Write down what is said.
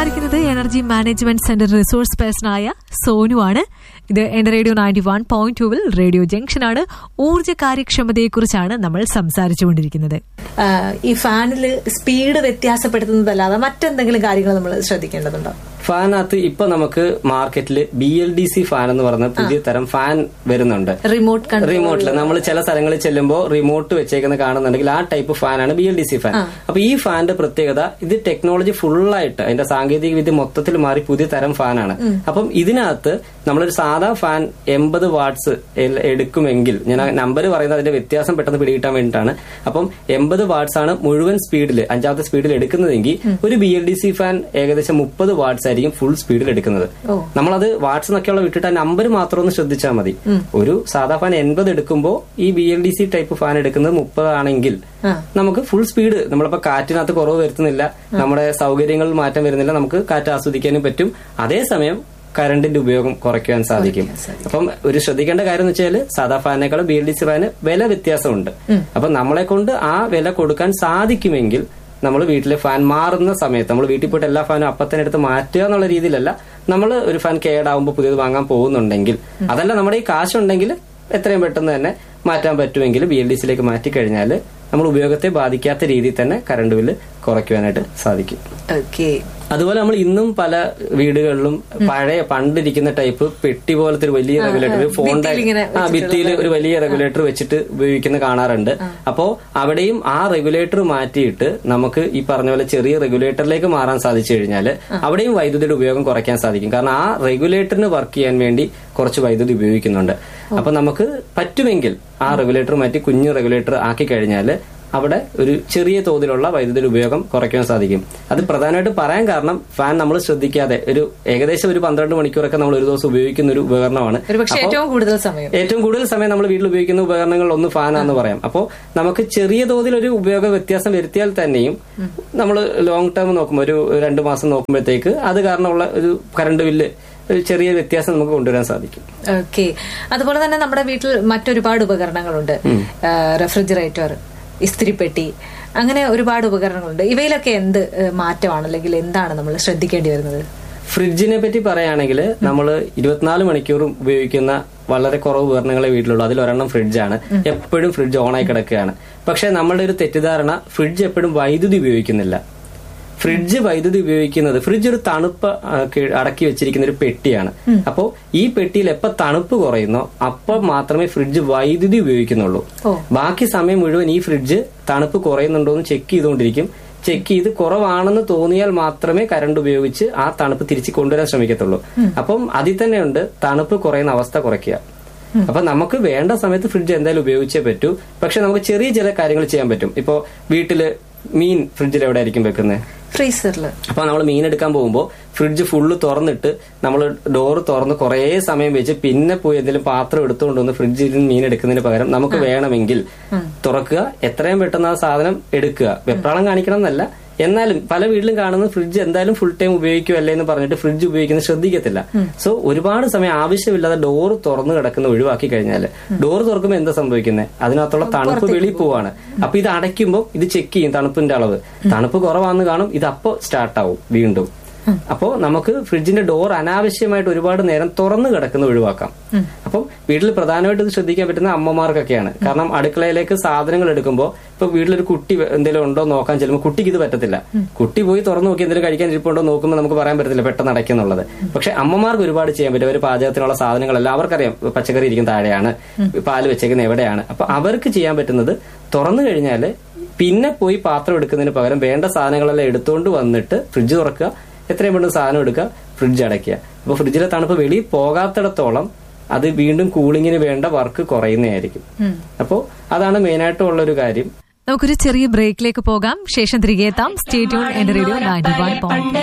സംസാരിക്കുന്നത് energy management centre resource person ആയ സോനുവാണ് ഇത് എന്റെ റേഡിയോ നയൻറ്റി വൺ പോയിന്റ് ടുവിൽ റേഡിയോ ജംഗ്ഷൻ ആണ് ഊർജ്ജ കാര്യക്ഷമതയെക്കുറിച്ചാണ് നമ്മൾ സംസാരിച്ചുകൊണ്ടിരിക്കുന്നത് ആ, ഈ ഫാനിൽ സ്പീഡ് വ്യത്യാസപ്പെടുത്തുന്നതല്ലാതെ മറ്റെന്തെങ്കിലും കാര്യങ്ങൾ നമ്മൾ ശ്രദ്ധിക്കേണ്ടതുണ്ടോ ഫാനകത്ത് ഇപ്പൊ നമുക്ക് മാർക്കറ്റിൽ B L D C fan എന്ന് പറഞ്ഞ പുതിയ തരം ഫാൻ വരുന്നുണ്ട് റിമോട്ട് കൺട്രോൾ റിമോട്ടിൽ നമ്മൾ ചില സ്ഥലങ്ങളിൽ ചെല്ലുമ്പോൾ റിമോട്ട് വെച്ചേക്കുന്ന കാണുന്നുണ്ടെങ്കിൽ ആ ടൈപ്പ് ഫാനാണ് B L D C fan അപ്പൊ ഈ ഫാനിന്റെ പ്രത്യേകത ഇത് ടെക്നോളജി ഫുള്ളായിട്ട് അതിന്റെ സാങ്കേതിക വിദ്യ മൊത്തത്തിൽ മാറി പുതിയ തരം ഫാനാണ് അപ്പം ഇതിനകത്ത് നമ്മളൊരു സാധാ ഫാൻ എൺപത് വാട്ട്സ് എടുക്കുമെങ്കിൽ ഞാൻ ആ നമ്പർ പറയുന്നത് അതിന്റെ വ്യത്യാസം പെട്ടെന്ന് പിടികിട്ടാൻ വേണ്ടിയിട്ടാണ് അപ്പം എൺപത് വാട്ട്സ് ആണ് മുഴുവൻ സ്പീഡിൽ അഞ്ചാമത്തെ സ്പീഡിൽ എടുക്കുന്നതെങ്കിൽ ഒരു B L D C fan ഏകദേശം മുപ്പത് വാട്ട്സ് ആയിരിക്കും ഫുൾ സ്പീഡിൽ എടുക്കുന്നത് ഓ. നമ്മളത് വാട്ട്സ് എന്നൊക്കെയുള്ള വിട്ടിട്ട് ആ നമ്പർ മാത്രം ഒന്ന് ശ്രദ്ധിച്ചാൽ മതി ഒരു സാധാ ഫാൻ എൺപത് എടുക്കുമ്പോൾ ഈ B L D C type fan എടുക്കുന്നത് മുപ്പതാണെങ്കിൽ ആ. നമുക്ക് ഫുൾ സ്പീഡ് നമ്മളിപ്പോ കാറ്റിനകത്ത് കുറവ് വരുത്തുന്നില്ല നമ്മുടെ സൗകര്യങ്ങളിൽ മാറ്റം വരുന്നില്ല നമുക്ക് കാറ്റ് ആസ്വദിക്കാനും പറ്റും അതേസമയം കറണ്ടിന്റെ ഉപയോഗം കുറയ്ക്കാൻ സാധിക്കും അപ്പം ഒരു ശ്രദ്ധിക്കേണ്ട കാര്യം എന്ന് വെച്ചാൽ സാധാ ഫാനിനേക്കാളും ബി എൽ ഡി സി ഫാന് വില വ്യത്യാസമുണ്ട് അപ്പൊ നമ്മളെ കൊണ്ട് ആ വില കൊടുക്കാൻ സാധിക്കുമെങ്കിൽ നമ്മൾ വീട്ടിലെ ഫാൻ മാറുന്ന സമയത്ത് നമ്മൾ വീട്ടിൽ പോയിട്ട് എല്ലാ ഫാനും അപ്പത്തന്നെ എടുത്ത് മാറ്റുക എന്നുള്ള രീതിയിലല്ല നമ്മൾ ഒരു ഫാൻ കേടാവുമ്പോൾ പുതിയത് വാങ്ങാൻ പോകുന്നുണ്ടെങ്കിൽ അതല്ല നമ്മുടെ ഈ കാശുണ്ടെങ്കിൽ എത്രയും പെട്ടെന്ന് തന്നെ മാറ്റാൻ പറ്റുമെങ്കിൽ ബി എൽ ഡി സിയിലേക്ക് മാറ്റി കഴിഞ്ഞാൽ നമ്മൾ ഉപയോഗത്തെ ബാധിക്കാത്ത രീതിയിൽ തന്നെ കറണ്ട് ബില്ല് കുറയ്ക്കുവാനായിട്ട് സാധിക്കും ഓക്കെ അതുപോലെ നമ്മൾ ഇന്നും പല വീടുകളിലും പഴയ പണ്ടിരിക്കുന്ന ടൈപ്പ് പെട്ടി പോലത്തെ ഒരു വലിയ റെഗുലേറ്റർ ഫോണിന്റെ ഭിത്തിയിലിങ്ങനെ ആ ഭിത്തിയിൽ ഒരു വലിയ റെഗുലേറ്റർ വെച്ചിട്ട് ഉപയോഗിക്കുന്ന കാണാറുണ്ട് അപ്പോ അവിടെയും ആ റെഗുലേറ്റർ മാറ്റിയിട്ട് നമുക്ക് ഈ പറഞ്ഞ പോലെ ചെറിയ റെഗുലേറ്ററിലേക്ക് മാറാൻ സാധിച്ചു കഴിഞ്ഞാൽ അവിടെയും വൈദ്യുതിയുടെ ഉപയോഗം കുറയ്ക്കാൻ സാധിക്കും കാരണം ആ റെഗുലേറ്ററിന് വർക്ക് ചെയ്യാൻ വേണ്ടി കുറച്ച് വൈദ്യുതി ഉപയോഗിക്കുന്നുണ്ട് അപ്പൊ നമുക്ക് പറ്റുമെങ്കിൽ ആ റെഗുലേറ്റർ മാറ്റി കുഞ്ഞു റെഗുലേറ്റർ ആക്കി കഴിഞ്ഞാൽ അവിടെ ഒരു ചെറിയ തോതിലുള്ള വൈദ്യുതിയുടെ ഉപയോഗം കുറയ്ക്കാൻ സാധിക്കും അത് പ്രധാനമായിട്ട് പറയാൻ കാരണം ഫാൻ നമ്മൾ ശ്രദ്ധിക്കാതെ ഒരു ഏകദേശം ഒരു പന്ത്രണ്ട് മണിക്കൂറൊക്കെ നമ്മൾ ഒരു ദിവസം ഉപയോഗിക്കുന്ന ഒരു ഉപകരണമാണ് ഒരു പക്ഷെ അപ്പോ ഏറ്റവും കൂടുതൽ സമയം ഏറ്റവും കൂടുതൽ സമയം നമ്മൾ വീട്ടിൽ ഉപയോഗിക്കുന്ന ഉപകരണങ്ങൾ ഒന്ന് ഫാനാന്ന് പറയാം അപ്പോൾ നമുക്ക് ചെറിയ തോതിൽ ഒരു ഉപയോഗ വ്യത്യാസം വരുത്തിയാൽ തന്നെയും നമ്മൾ ലോങ് ടേം നോക്കുമ്പോൾ ഒരു രണ്ട് മാസം നോക്കുമ്പോഴത്തേക്ക് അത് കാരണമുള്ള ഒരു കറണ്ട് ബില്ല് ഒരു ചെറിയ വ്യത്യാസം നമുക്ക് കൊണ്ടുവരാൻ സാധിക്കും ഓക്കെ അതുപോലെ തന്നെ നമ്മുടെ വീട്ടിൽ മറ്റൊരുപാട് ഉപകരണങ്ങളുണ്ട് റെഫ്രിജറേറ്റർ ഇസ്തിരിപ്പെട്ടി അങ്ങനെ ഒരുപാട് ഉപകരണങ്ങളുണ്ട് ഇവയിലൊക്കെ എന്ത് ഏഹ്, മാറ്റമാണ് അല്ലെങ്കിൽ എന്താണ് നമ്മൾ ശ്രദ്ധിക്കേണ്ടി വരുന്നത് ഫ്രിഡ്ജിനെ പറ്റി പറയുകയാണെങ്കിൽ നമ്മൾ ഇരുപത്തിനാല് മണിക്കൂറും ഉപയോഗിക്കുന്ന വളരെ കുറവ് ഉപകരണങ്ങളെ വീട്ടിലുള്ളൂ അതിൽ ഒരെണ്ണം ഫ്രിഡ്ജാണ് എപ്പോഴും ഫ്രിഡ്ജ് ഓണായി കിടക്കുകയാണ് പക്ഷെ നമ്മളുടെ ഒരു തെറ്റിദ്ധാരണ ഫ്രിഡ്ജ് എപ്പോഴും വൈദ്യുതി ഉപയോഗിക്കുന്നില്ല ഫ്രിഡ്ജ് വൈദ്യുതി ഉപയോഗിക്കുന്നത് ഫ്രിഡ്ജ് ഒരു തണുപ്പ് ആ, കീ- അടക്കി വെച്ചിരിക്കുന്ന ഒരു പെട്ടിയാണ് അപ്പോൾ ഈ പെട്ടിയിൽ എപ്പോ തണുപ്പ് കുറയുന്നോ അപ്പോൾ മാത്രമേ ഫ്രിഡ്ജ് വൈദ്യുതി ഉപയോഗിക്കുന്നുള്ളൂ ഓ. ബാക്കി സമയം മുഴുവൻ ഈ ഫ്രിഡ്ജ് തണുപ്പ് കുറയുന്നുണ്ടോ എന്ന് ചെക്ക് ചെയ്തുകൊണ്ടിരിക്കും ചെക്ക് ചെയ്ത് കുറവാണെന്ന് തോന്നിയാൽ മാത്രമേ കറണ്ട് ഉപയോഗിച്ച് ആ തണുപ്പ് തിരിച്ച് കൊണ്ടുവരാൻ ശ്രമിക്കത്തുള്ളൂ അപ്പം അതിൽ തന്നെ ഉണ്ട് തണുപ്പ് കുറയുന്ന അവസ്ഥ കുറയ്ക്കുക അപ്പൊ നമുക്ക് വേണ്ട സമയത്ത് ഫ്രിഡ്ജ് എന്തായാലും ഉപയോഗിച്ചേ പറ്റൂ പക്ഷെ നമുക്ക് ചെറിയ ചില കാര്യങ്ങൾ ചെയ്യാൻ പറ്റും ഇപ്പോ വീട്ടില് മീൻ ഫ്രിഡ്ജിൽ എവിടെ ആയിരിക്കും വെക്കുന്നത് ഫ്രീസറിൽ അപ്പൊ നമ്മൾ മീൻ എടുക്കാൻ പോകുമ്പോൾ ഫ്രിഡ്ജ് ഫുള്ള് തുറന്നിട്ട് നമ്മൾ ഡോറ് തുറന്ന് കുറേ സമയം വെച്ച് പിന്നെ പോയി എന്തെങ്കിലും പാത്രം എടുത്തുകൊണ്ട് വന്ന് ഫ്രിഡ്ജിൽ നിന്ന് മീൻ എടുക്കുന്നതിന് പകരം നമുക്ക് വേണമെങ്കിൽ തുറക്കുക എത്രയും പെട്ടെന്ന് ആ സാധനം എടുക്കുക വെപ്രാളം കാണിക്കണം എന്നല്ല എന്നാലും പല വീട്ടിലും കാണുന്നത് ഫ്രിഡ്ജ് എന്തായാലും ഫുൾ ടൈം ഉപയോഗിക്കുമല്ലേ എന്ന് പറഞ്ഞിട്ട് ഫ്രിഡ്ജ് ഉപയോഗിക്കുന്നത് ശ്രദ്ധിക്കത്തില്ല സോ ഒരുപാട് സമയം ആവശ്യമില്ലാതെ ഡോറ് തുറന്നു കിടക്കുന്ന ഒഴിവാക്കി കഴിഞ്ഞാൽ ഡോറ് തുറക്കുമ്പോൾ എന്താ സംഭവിക്കുന്നത് അതിനകത്തുള്ള തണുപ്പ് വെളി പോവാണ് അപ്പൊ ഇത് അടയ്ക്കുമ്പോൾ ഇത് ചെക്ക് ചെയ്യും തണുപ്പിന്റെ അളവ് തണുപ്പ് കുറവാന്ന് കാണും ഇത് അപ്പോ സ്റ്റാർട്ട് ആവും വീണ്ടും അപ്പോ നമുക്ക് ഫ്രിഡ്ജിന്റെ ഡോർ അനാവശ്യമായിട്ട് ഒരുപാട് നേരം തുറന്നു കിടക്കുന്ന ഒഴിവാക്കാം അപ്പം വീട്ടിൽ പ്രധാനമായിട്ട് ഇത് ശ്രദ്ധിക്കാൻ പറ്റുന്ന അമ്മമാർക്കൊക്കെയാണ് കാരണം അടുക്കളയിലേക്ക് സാധനങ്ങൾ എടുക്കുമ്പോൾ ഇപ്പൊ വീട്ടിലൊരു കുട്ടി എന്തെങ്കിലും ഉണ്ടോ എന്ന് നോക്കാൻ ചെല്ലുമ്പോൾ കുട്ടിക്ക് ഇത് പറ്റത്തില്ല കുട്ടി പോയി തുറന്നു നോക്കി എന്തെങ്കിലും കഴിക്കാൻ ഇരിപ്പുണ്ടോ നോക്കുമ്പോൾ നമുക്ക് പറയാൻ പറ്റത്തില്ല പെട്ടെന്ന് അടയ്ക്കുന്നുള്ളത് പക്ഷെ അമ്മമാർക്ക് ഒരുപാട് ചെയ്യാൻ പറ്റും അവർ പാചകത്തിനുള്ള സാധനങ്ങളെല്ലാം അവർക്കറിയാം പച്ചക്കറി ഇരിക്കുന്ന താഴെയാണ് പാല് വെച്ചേക്കുന്നത് എവിടെയാണ് അപ്പൊ അവർക്ക് ചെയ്യാൻ പറ്റുന്നത് തുറന്നു കഴിഞ്ഞാൽ പിന്നെ പോയി പാത്രം എടുക്കുന്നതിന് പകരം വേണ്ട സാധനങ്ങളെല്ലാം എടുത്തുകൊണ്ട് വന്നിട്ട് ഫ്രിഡ്ജ് തുറക്കുക എത്രയും പെട്ടെന്ന് സാധനം എടുക്കുക ഫ്രിഡ്ജ് അടയ്ക്കുക അപ്പൊ ഫ്രിഡ്ജിലെ തണുപ്പ് വെളിയിൽ പോകാത്തിടത്തോളം അത് വീണ്ടും കൂളിങ്ങിന് വേണ്ട വർക്ക് കുറയുന്നതായിരിക്കും അപ്പോൾ അതാണ് മെയിനായിട്ടുള്ള ഒരു കാര്യം നമുക്കൊരു ചെറിയ ബ്രേക്കിലേക്ക് പോകാം ശേഷം തിരികെ എത്താം സ്റ്റേ ട്യൂൺ എന്റെ റേഡിയോ നയൻറ്റി വൺ പോയിന്റ്